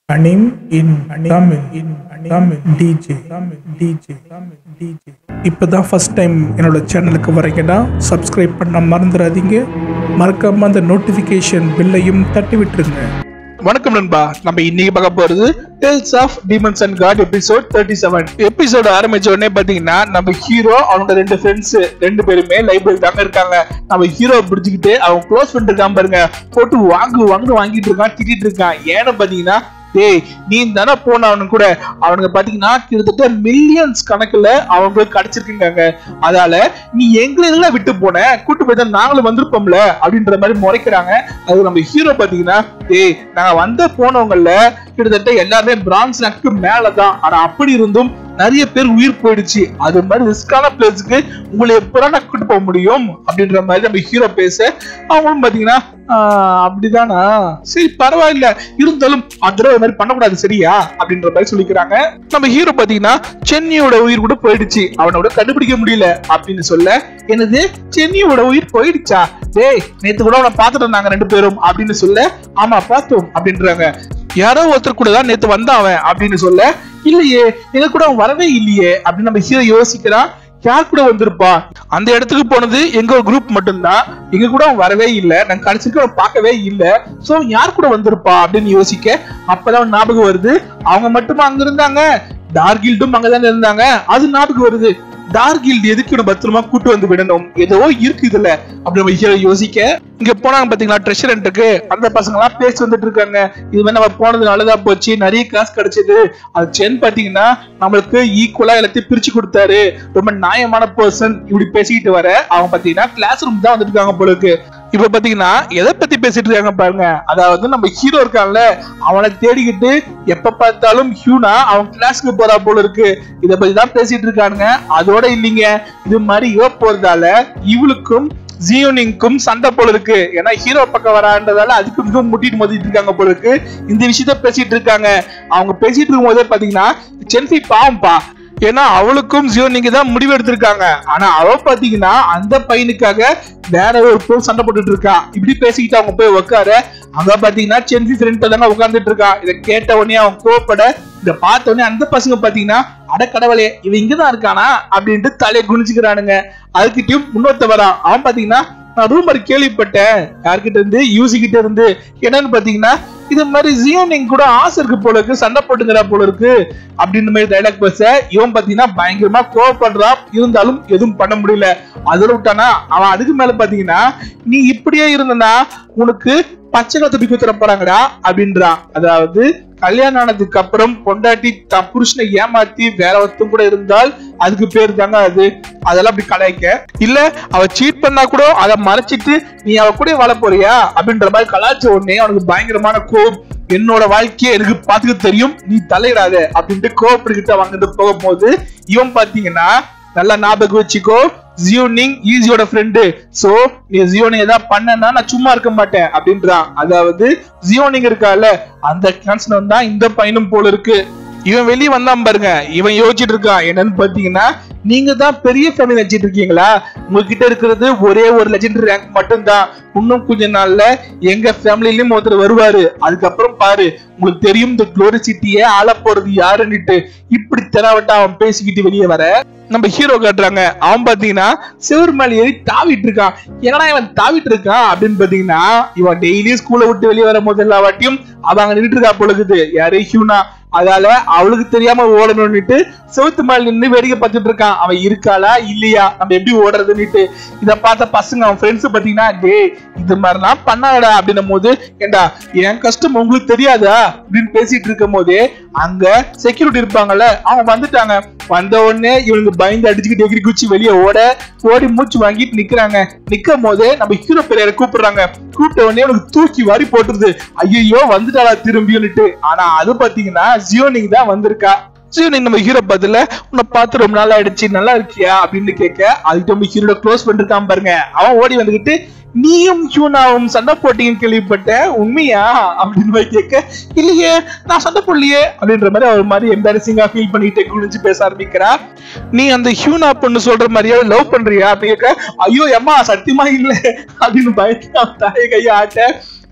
Anim in Tamil in Tamil DJ Tamil DJ Tamil DJ இப்போதான் first time என்னோட சேனலுக்கு வரீங்கன்னா சப்ஸ்கிரைப் பண்ண மறந்துடாதீங்க மறக்காம அந்த நோட்டிஃபிகேஷன் பில்லையும் தட்டி விட்டுருங்க வணக்கம் நண்பா நம்ம இன்னைக்கு பார்க்க போறது Tales of Demons and God episode thirty seven episode ஆரம்பிச்ச உடனே பாத்தீங்கன்னா நம்ம ஹீரோ அவனோட ரெண்டு ஃப்ரெண்ட்ஸ் ரெண்டு பேருமே லைப்ரரி தாங்க இருக்காங்க நம்ம ஹீரோ பிடிச்சிக்கிட்டு அவன் க்ளோஸ் பண்ணிட்டு இருக்கான் பாருங்க போட்டு வாங்கு வாங்கு வாங்கிட்டு இருக்கான் திட்டிட்டு இருக்கான் ஏன்னு பாத்தீங்கன்னா டேய் நீ தானே போன அவனுக்கு கூட அவனுக்கு பாத்தீங்கன்னா கிட்டத்தட்ட மில்லியன்ஸ் கணக்குல அவங்களுக்கு கிடைச்சிருக்குங்க அதால நீ எங்களை எல்லாம் விட்டு போன கூட்டு போய் தான் நாங்களும் வந்திருப்போம்ல அப்படின்ற மாதிரி முறைக்கிறாங்க அது நம்ம ஹீரோ பாத்தீங்கன்னா டேய் நாங்க வந்த போனவங்கல்ல கிட்டத்தட்ட எல்லாருமே பிரான்ஸ் ரேங்க்கு மேலதான் ஆனா அப்படி இருந்தும் நிறைய பேர் உயிர் போயிடுச்சு அது மாதிரி ரிஸ்கான பிளேஸ்க்கு உங்களை எப்படா நான் கூட்டு போக முடியும் அப்படின்ற மாதிரி நம்ம ஹீரோ பேச அவங்களும் பாத்தீங்கன்னா "ஆஹ், அப்படிதானா சரி பரவாயில்ல இருந்தாலும் அந்த தடவை இது மாதிரி பண்ணக்கூடாது சரியா அப்படின்ற மாதிரி சொல்லிக்கிறாங்க நம்ம ஹீரோ பாத்தீங்கன்னா சென்னியோட உயிர் கூட போயிடுச்சு அவனோட கண்டுபிடிக்க முடியல அப்படின்னு சொல்ல என்னது சென்னியோட உயிர் போயிடுச்சா டேய் நேத்து கூட அவனை பார்த்துட்டோம் நாங்க ரெண்டு பேரும் அப்படின்னு சொல்ல ஆமா பார்த்தோம் அப்படின்றாங்க யாரோ ஒருத்தர் கூட தான் நேத்து வந்தான் அவன் அப்படின்னு சொல்ல இல்லையே எங்க கூட அவன் வரவே இல்லையே அப்படின்னு நம்ம ஹீரோ யோசிக்கிறான் யார் கூட வந்திருப்பா அந்த இடத்துக்கு போனது எங்க ஒரு குரூப் மட்டும்தான் எங்க கூட அவன் வரவே இல்ல நாங்க கடைசிக்கு அவன் பார்க்கவே இல்ல சோ அவன் யார் கூட வந்திருப்பா அப்படின்னு யோசிக்க அப்பதான் அவன் ஞாபகம் வருது அவங்க மட்டுமா அங்க இருந்தாங்க டார்கில்டும் அங்கதானே இருந்தாங்க அது ஞாபகம் வருது டார்கில்ட் எதுக்கு இவனை பத்திரமா கூட்டு வந்து விடணும் ஏதோ இருக்கு இதுல அப்படி நம்ம ஹீரோ யோசிக்க இங்க போனாங்க பாத்தீங்களா ட்ரெஷரண்ட்டுக்கு அந்த பசங்க எல்லாம் பேசி வந்துட்டு இருக்காங்க இது மாதிரி நம்ம போனது நல்லதா போச்சு நிறைய காசு கிடைச்சது அது சென் பாத்தீங்கன்னா நம்மளுக்கு ஈக்குவலா எல்லாத்தையும் பிரிச்சு கொடுத்தாரு ரொம்ப நியாயமான பர்சன் இப்படி பேசிக்கிட்டு வர அவன் பாத்தீங்கன்னா கிளாஸ் ரூம் தான் வந்துட்டு இருக்காங்க போல இருக்கு இப்ப பாத்தீங்கன்னா எதை பத்தி பேசிட்டு இருக்காங்க பாருங்க அதாவது நம்ம ஹீரோ இருக்கான்ல அவனை தேடிக்கிட்டு எப்ப பார்த்தாலும் ஹியூனா அவன் கிளாஸ்க்கு போறா போல இருக்கு இத பத்தி தான் பேசிட்டு இருக்கானுங்க அதோட இல்லைங்க இது மாதிரி இவ போறதால இவளுக்கும் ஜியோனிங்க்கும் சண்டை போல இருக்கு ஏன்னா ஹீரோ பக்கம் வரான்றதால அதுக்கு மிகவும் முட்டிட்டு மோதிட்டு இருக்காங்க போல இருக்கு இந்த விஷயத்த பேசிட்டு இருக்காங்க அவங்க பேசிட்டு இருக்கும் போதே பாத்தீங்கன்னா சென்ஃபி பாவம்பா ஏன்னா அவளுக்கும் ஜியோ நீங்க தான் முடிவு எடுத்திருக்காங்க ஆனா அவ பாத்தீங்கன்னா அந்த பையனுக்காக வேற ஒரு பொருள் சண்டை போட்டுட்டு இருக்கா இப்படி பேசிக்கிட்டு அவங்க போய் உட்கார அங்க பாத்தீங்கன்னா சென்ஃபி ஃப்ரெண்ட் தாங்க உட்கார்ந்துட்டு இருக்கா இதை கேட்ட உடனே அவன் கோவப்பட இத பார்த்த உடனே அந்த பசங்க பாத்தீங்கன்னா அட கடவுளே இவன் இங்கதான் இருக்கானா அப்படின்ட்டு தலையை குனிச்சுக்கிறானுங்க அதுக்கிட்டயும் முன்னோத்த வரான் அவன் பாத்தீங்கன்னா நான் ரூமர் கேள்விப்பட்டேன் யார்கிட்ட இருந்து யூசி கிட்ட இருந்து என்னன்னு பாத்தீங்கன்னா இது மாதிரி ஜியோனிங் கூட ஆசை இருக்கு போல இருக்கு சண்டை போட்டுங்கிறா போல இருக்கு அப்படின்ற மாதிரி டைலாக் பேச இவன் பாத்தீங்கன்னா பயங்கரமா கோவப்படுறான் இருந்தாலும் எதுவும் பண்ண முடியல அதோட விட்டானா அவன் அதுக்கு மேல பாத்தீங்கன்னா நீ இப்படியே இருந்தனா உனக்கு பச்சை கத்து குத்துற போறாங்கடா அப்படின்றான் அதாவது கல்யாணம் ஆனதுக்கு அப்புறம் பொண்டாட்டி தன் புருஷனை ஏமாத்தி வேற ஒருத்தன் கூட இருந்தால் அதுக்கு பேர் தாங்க அது அதெல்லாம் அப்படி கலாய்க்க இல்ல அவ சீட் பண்ணா கூட அதை மறைச்சிட்டு நீ அவ கூட வாழ போறியா அப்படின்ற மாதிரி கலாய்ச்ச உடனே அவனுக்கு பயங்கரமான கோவம் என்னோட வாழ்க்கையை எனக்கு பாத்துக்க தெரியும் நீ தலையிடாத அப்படின்ட்டு கோவப்பட்டுக்கிட்டு அவங்க போகும்போது இவன் பாத்தீங்கன்னா நல்லா ஞாபகம் வச்சுக்கோ ஜியோனிங் ஈஸியோட ஃப்ரெண்டு சோ நீ ஜியோனிங் ஏதாவது பண்ணனா நான் சும்மா இருக்க மாட்டேன் அப்படின்றான் அதாவது ஜியோனிங் இருக்கால அந்த கன்சனம் தான் இந்த பையனும் போல இருக்கு இவன் வெளியே வந்தான் பாருங்க இவன் யோசிச்சுட்டு இருக்கான் என்னன்னு பாத்தீங்கன்னா நீங்க தான் பெரிய ஃபேமிலி வச்சிட்டு இருக்கீங்களா உங்ககிட்ட இருக்கிறது ஒரே ஒரு லெஜெண்டரி ரேங்க் மட்டும்தான் இன்னும் கொஞ்ச நாள்ல எங்க ஃபேமிலிலயும் ஒருத்தர் வருவாரு அதுக்கப்புறம் பாரு உங்களுக்கு தெரியும் இந்த குளோரி சிட்டியே ஆள போறது யாருன்னுட்டு இப்படி தெராவட்டா அவன் பேசிக்கிட்டு வெளியே வர நம்ம ஹீரோ காட்டுறாங்க அவன் பாத்தீங்கன்னா சிவர் மேல ஏறி தாவிட்டு இருக்கான் என்னடா இவன் தாவிட்டு இருக்கான் அப்படின்னு பாத்தீங்கன்னா இவன் டெய்லி ஸ்கூலை விட்டு வெளியே வர போது எல்லா வாட்டியும் அவன் அங்க நின்றுட்டு இருக்கா பொழுது யாரு ஹியூனா அதால அவளுக்கு தெரியாம ஓடணும்னுட்டு செவுத்து மேல நின்று வேடிக்கை பார்த்துட்டு இருக்கான் அவன் இருக்காளா இல்லையா நம்ம எப்படி ஓடுறதுன்னுட்டு இத பார்த்த பசங்க அவன் ஃப்ரெண்ட்ஸ் பாத்தீங்கன்னா டேய் இது மாதிரிலாம் பண்ணாடா அப்படின்னும் போது ஏண்டா என் கஷ்டம் உங்களுக்கு தெரியாதா அப்படின்னு பேசிட்டு இருக்கும் போதே அங்க செக்யூரிட்டி இருப்பாங்கல்ல அவங்க வந்துட்டாங்க வந்த உடனே இவனுக்கு பயந்து அடிச்சுக்கிட்டு எகிரி குச்சி வெளியே ஓட ஓடி மூச்சு வாங்கிட்டு நிக்கிறாங்க நிக்கும் போதே நம்ம ஹீரோ பெரியார கூப்பிடுறாங்க கூப்பிட்ட உடனே உனக்கு தூக்கி வாரி போட்டுருது ஐயோ வந்துட்டாளா திரும்பின்னுட்டு ஆனா அது பாத்தீங்கன்னா ஜியோனிங் தான் வந்திருக்கா ஜியோனிங் நம்ம ஹீரோ பதில உன்னை பார்த்து ரொம்ப நாள் ஆயிடுச்சு நல்லா இருக்கியா அப்படின்னு கேட்க அதுக்கு நம்ம ஹீரோட க்ளோஸ் பண்ணிருக்கான் பாருங்க அவன் ஓடி வந்துகிட்டு நீயும் ஹியூனாவும் சண்டை போட்டீங்கன்னு கேள்விப்பட்டேன் உண்மையா அப்படின்னு போய் கேட்க இல்லையே நான் சண்டை போடலையே அப்படின்ற மாதிரி அவர் மாதிரி எம்பாரசிங்கா ஃபீல் பண்ணிட்டு குனிஞ்சு பேச ஆரம்பிக்கிறா நீ அந்த ஹியூனா பொண்ணு சொல்ற மாதிரியா லவ் பண்றியா அப்படின்னு கேட்க ஐயோ அம்மா சத்தியமா இல்ல அப்படின்னு பயந்து அவன் தாயை கையை ஆட்ட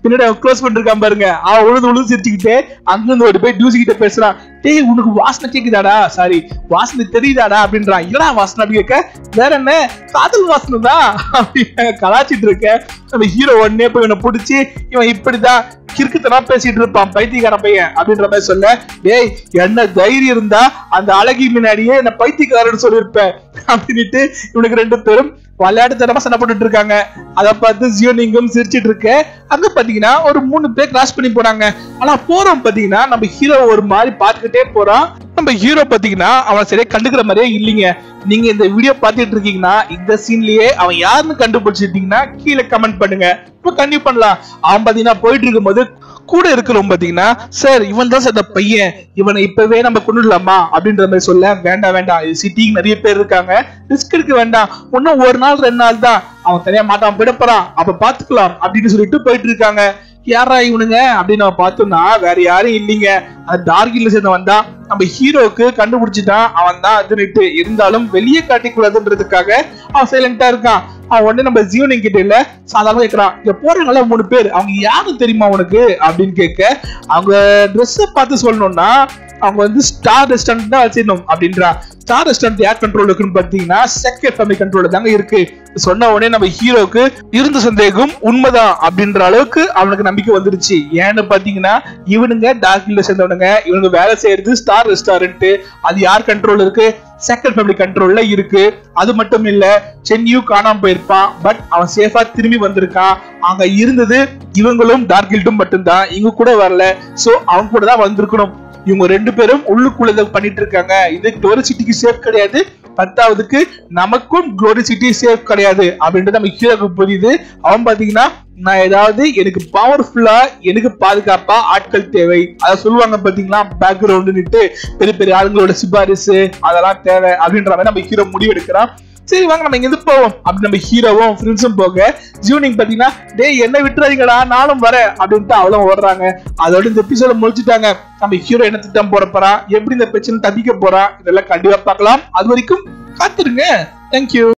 பின்னாடி அவன் க்ளோஸ் பண்ணிருக்கான் பாருங்க அவன் உழுது உழுது சிரிச்சுக்கிட்டு அங்கிருந்து ஓடி போய் டியூசி கிட்ட பேசுறான் டேய் உனக்கு வாசனை கேக்குதாடா சாரி வாசனை தெரியுதாடா அப்படின்றான் இல்லடா வாசனை அப்படி கேட்க வேற என்ன காதல் வாசனை தான் அப்படின்னு கலாச்சிட்டு இருக்க நம்ம ஹீரோ உடனே போய் இவனை பிடிச்சி இவன் இப்படிதான் கிறுக்குத்தனா பேசிட்டு இருப்பான் பைத்தியக்கார பையன் அப்படின்ற மாதிரி சொல்ல டேய் என்ன தைரியம் இருந்தா அந்த அழகி முன்னாடியே என்ன பைத்தியக்காரன்னு சொல்லியிருப்பேன் அப்படின்ட்டு இவனுக்கு ரெண்டு பேரும் விளையாட்டுத்தனமா சண்டை போட்டுட்டு இருக்காங்க அதை பார்த்து ஜியோனிங்கும் சிரிச்சிட்டு இருக்க அங்க பாத்தீங்கன்னா ஒரு மூணு பேர் கிராஸ் பண்ணி போறாங்க ஆனா போறோம் பாத்தீங்கன்னா நம்ம ஹீரோ ஒரு மாதிரி பார்த்துக்கிட்டே போறான் நம்ம ஹீரோ பாத்தீங்கன்னா அவன் சரியா கண்டுக்கிற மாதிரியே இல்லைங்க நீங்க இந்த வீடியோ பார்த்துட்டு இருக்கீங்கன்னா இந்த சீன்லயே அவன் யாருன்னு கண்டுபிடிச்சிட்டீங்கன்னா கீழே கமெண்ட் பண்ணுங்க இப்போ கண்டிப்பா பண்ணலாம் அவன் பாத்தீங்கன்னா போயிட்டு இருக்கும்போது கூட இருக்கிறவங்க பாத்தீங்கன்னா சார் இவன் தான் சார் இந்த பையன் இவனை இப்பவே நம்ம கொண்டுடலாமா அப்படின்ற மாதிரி சொல்ல வேண்டாம் வேண்டாம் இது சிட்டிக்கு நிறைய பேர் இருக்காங்க ரிஸ்க் எடுக்க வேண்டாம் இன்னும் ஒரு நாள் ரெண்டு நாள் தான் அவன் தனியா மாட்டான் போயிட போறான் அப்ப பாத்துக்கலாம் அப்படின்னு சொல்லிட்டு போயிட்டு இருக்காங்க யாரா இவனுங்க அப்படின்னு நம்ம பார்த்தோம்னா வேற யாரும் இல்லைங்க அது டார்கில்ல சேர்ந்தவன் தான் நம்ம ஹீரோக்கு கண்டுபிடிச்சிட்டான் அவன் தான் அதுன்னுட்டு இருந்தாலும் வெளியே காட்டிக்கூடாதுன்றதுக்காக அவன் சைலண்டா இருக்கான் அவன் உடனே நம்ம ஜீவனிங் கிட்ட இல்ல சாதாரண கேட்கறான் இங்க போறாங்கல்ல மூணு பேர் அவங்க யாரும் தெரியுமா உனக்கு அப்படின்னு கேட்க அவங்க ட்ரெஸ்ஸை பார்த்து சொல்லணும்னா அவங்க வந்து ஸ்டார் ரெஸ்டாரண்ட் தான் வச்சிடணும் அப்படின்றா ஸ்டார் ரெஸ்டாரண்ட் யார் கண்ட்ரோல் இருக்குன்னு பாத்தீங்கன்னா செகண்ட் ஃபேமிலி கண்ட்ரோல் தாங்க இருக்கு சொன்ன உடனே நம்ம ஹீரோக்கு இருந்த சந்தேகம் உண்மைதான் அப்படின்ற அளவுக்கு அவனுக்கு நம்பிக்கை வந்துருச்சு ஏன்னு பாத்தீங்கன்னா இவனுங்க டார்க்ல சேர்ந்தவனுங்க இவனுங்க வேலை செய்யறது ஸ்டார் ரெஸ்டாரண்ட் அது யார் கண்ட்ரோல் இருக்கு செகண்ட் ஃபேமிலி கண்ட்ரோல்ல இருக்கு அது மட்டும் இல்ல சென்னியும் காணாம போயிருப்பான் பட் அவன் சேஃபா திரும்பி வந்திருக்கான் அங்க இருந்தது இவங்களும் டார்க் கில்டும் மட்டும்தான் இவங்க கூட வரல சோ அவங்க கூட தான் வந்திருக்கணும் இவங்க ரெண்டு பேரும் உள்ளுக்குள்ள இதை பண்ணிட்டு இருக்காங்க இது குளோரி சிட்டிக்கு சேஃப் கிடையாது பத்தாவதுக்கு நமக்கும் குளோரி சிட்டி சேஃப் கிடையாது அப்படின்றது நம்ம ஹீரோக்கு புரியுது அவன் பாத்தீங்கன்னா நான் ஏதாவது எனக்கு பவர்ஃபுல்லா எனக்கு பாதுகாப்பா ஆட்கள் தேவை அத சொல்லுவாங்க பாத்தீங்களா பேக்ரவுண்டுன்னுட்டு பெரிய பெரிய ஆளுங்களோட சிபாரிசு அதெல்லாம் தேவை அப்படின்ற மாதிரி நம்ம ஹீரோ முடிவெடுக்கிறான் சரி வாங்க நம்ம இங்க இருந்து போவோம் அப்படி நம்ம ஹீரோவும் ஃப்ரெண்ட்ஸும் போக ஜூனிங் பாத்தீங்கன்னா டேய் என்ன விட்டுறாதீங்கடா நானும் வரேன் அப்படின்ட்டு அவளும் ஓடுறாங்க அதோட இந்த எபிசோட முடிச்சுட்டாங்க நம்ம ஹீரோ என்ன திட்டம் போட போறான் எப்படி இந்த பிரச்சனை தப்பிக்க போறான் இதெல்லாம் கண்டிப்பா பார்க்கலாம் அது வரைக்கும் காத்துருங்க தேங்க்யூ